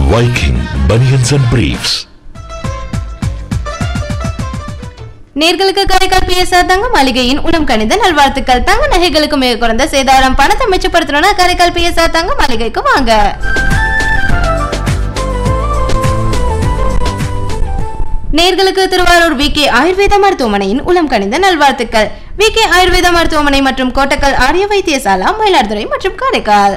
Viking Bunions and Briefs. நேர்களுக்கு Karaikal PSR தங்க மாளிகையின் உளம் கணித நல்வாழ்த்துக்கள் தங்க நகைகளுக்கு மிக குறைந்த சேதாரம் பணத்தை மிச்சப்படுத்தணும்னா காரைக்கால் பிஎஸ்ஆர் தங்க மாளிகைக்கு வாங்க நேர்களுக்கு திருவாரூர் வி கே ஆயுர்வேத மருத்துவமனையின் உளம் கணித நல்வாழ்த்துக்கள் வி கே ஆயுர்வேத மருத்துவமனை மற்றும் கோட்டக்கல் ஆரிய வைத்தியசாலா மயிலாடுதுறை மற்றும் காரைக்கால்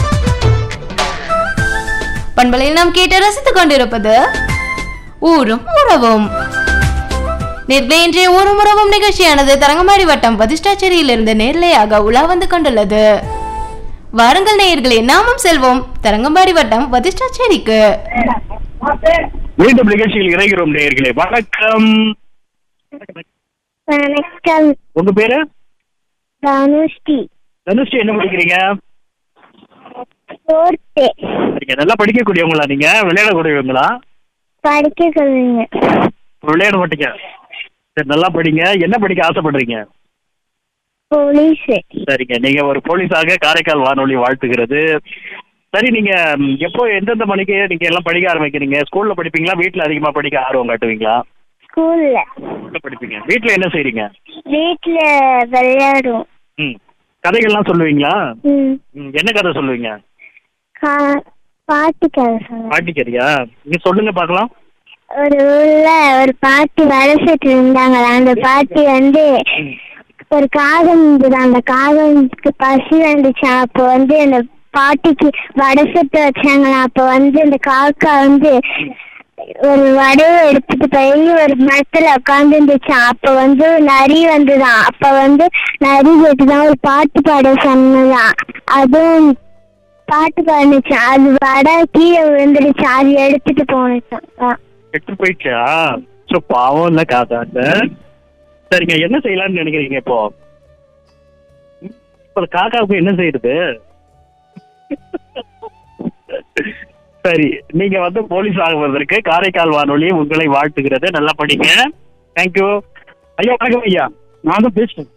பண்பலையில் நாம் கேட்டு ரசித்துக் கொண்டிருப்பது ஊரும் உறவும் நேர்களே இன்றைய ஊரும் உறவும் நிகழ்ச்சியானது தரங்கம்பாடி வட்டம் பதிஷ்டாச்சேரியிலிருந்து நேர்லையாக உலா வந்து கொண்டுள்ளது வாருங்கள் நேயர்களே நாமும் செல்வோம் தரங்கம்பாடி வட்டம் பதிஷ்டாச்சேரிக்கு மீண்டும் நிகழ்ச்சியில் இணைகிறோம் நேயர்களே வணக்கம் வணக்கம் உங்க பேரு தனுஷ்டி தனுஷ்டி என்ன படிக்கிறீங்க ஃபோர்த்து நீங்க நல்லா படிக்கக்கூடியவங்களா நீங்க விளையாடக்கூடியவங்களா படிக்க சொல்லுங்க விளையாட மாட்டீங்க சரி நல்லா படிங்க என்ன படிக்க ஆசைப்படுறீங்க போலீஸ் சரிங்க நீங்க ஒரு போலீஸாக காரைக்கால் வானொலி வாழ்த்துகிறது சரி நீங்க ம், எப்போ எந்தெந்த மணிக்கு நீங்க எல்லாம் படிக்க ஆரம்பிக்கிறீங்க ஸ்கூல்ல படிப்பீங்களா வீட்ல அதிகமா படிக்க ஆர்வம் காட்டுவீங்களா ஸ்கூல்ல ஸ்கூல்ல படிப்பீங்க வீட்ல என்ன செய்றீங்க வீட்ல விளையாடுவோம் ம் கதைகள்லாம் சொல்லுவீங்களா ம் ம், என்ன கதை சொல்லுவீங்க கா- பாட்டு கதை சொல்லுங்க பாட்டி கதையா நீங்க சொல்லுங்க பார்க்கலாம் ஒரு ஊர்ல ஒரு பாட்டி வளர்த்துட்டு இருந்தாங்களா அந்த பாட்டி வந்து ஒரு காகம் இருந்தது அந்த காகத்துக்கு பசி வந்துச்சு அப்போ வந்து அந்த பாட்டிக்கு வடை சுட்டு வச்சாங்களா அப்போ வந்து அந்த காக்கா வந்து ஒரு வடையை எடுத்துட்டு போய் ஒரு மரத்துல உட்கார்ந்து இருந்துச்சு அப்ப வந்து நரி வந்துதான் அப்ப வந்து நரி கேட்டுதான் ஒரு பாட்டு பாட சொன்னதான் அதுவும் பாட்டு பாடுனுச்சு அது வடை கீழே விழுந்துடுச்சு அது எடுத்துட்டு போனுச்சான் கெட்டு போயிடுச்சா ஸோ பாவம் இல்ல காதாட்ட சரிங்க என்ன செய்யலாம்னு நினைக்கிறீங்க இப்போ ம், இப்போ அந்த காக்காவுக்கு என்ன செய்யுது சரி நீங்க வந்து போலீஸ் ஆகுவதற்கு காரைக்கால் வானொலி உங்களை வாழ்த்துகிறது நல்லா படிங்க தேங்க்யூ ஐயா வணக்கம் ஐயா நான் தான் பேசுறேன்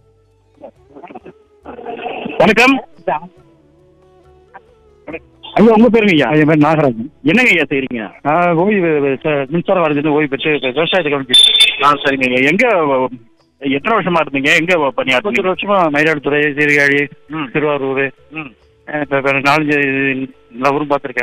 வணக்கம் ஐயா உங்க பேருங்க ஐயா என் பேர் நாகராஜன் என்னங்க ஐயா செய்றீங்க நான் ஓய்வு ச- மின்சார வாரியத்தில் ஓய்வு பெற்று இப்ப விவசாயத்தை கவனிச்சு ஆ சரிங்க எங்க எத்தனை வருஷமா இருந்தீங்க எங்க முப்பத்தொரு பணியாற்றுறீங்க வருஷமா மயிலாடுதுறை சீர்காழி ம். திருவாரூர் ம் இப்போ நாலஞ்சு எல்லா ஊரும் பார்த்துருக்கேன்